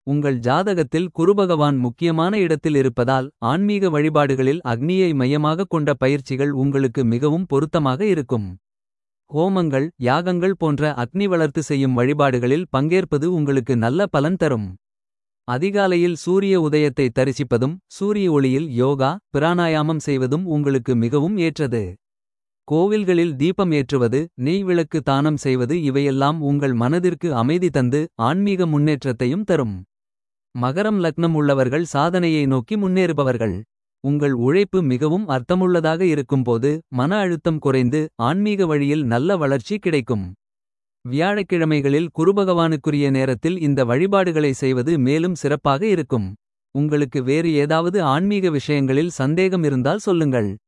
உங்கள் ஜாதகத்தில் குருபகவான் முக்கியமான இடத்தில் இருப்பதால். ஆன்மீக வழிபாடுகளில் அக்னியை மையமாகக் கொண்ட பயிற்சிகள் உங்களுக்கு மிகவும் பொருத்தமாக இருக்கும். ஹோமங்கள் யாகங்கள் போன்ற அக்னி வளர்த்து செய்யும் வழிபாடுகளில் பங்கேற்பது உங்களுக்கு நல்ல பலன் தரும். அதிகாலையில் சூரிய உதயத்தை தரிசிப்பதும் சூரிய ஒளியில் யோகா பிராணாயாமம் செய்வதும் உங்களுக்கு மிகவும் ஏற்றது. கோவில்களில் தீபம் ஏற்றுவது நெய் விளக்கு தானம் செய்வது இவையெல்லாம் உங்கள் மனதிற்கு அமைதி தந்து ஆன்மீக முன்னேற்றத்தையும் தரும். மகரம் லக்னம் உள்ளவர்கள் சாதனையை நோக்கி முன்னேறுபவர்கள். உங்கள் உழைப்பு மிகவும் அர்த்தமுள்ளதாக இருக்கும்போது மன அழுத்தம் குறைந்து ஆன்மீக வழியில் நல்ல வளர்ச்சி கிடைக்கும். வியாழக்கிழமைகளில் குருபகவானுக்குரிய நேரத்தில் இந்த வழிபாடுகளை செய்வது மேலும் சிறப்பாக இருக்கும். உங்களுக்கு வேறு ஏதாவது ஆன்மீக விஷயங்களில் சந்தேகம் இருந்தால் சொல்லுங்கள்.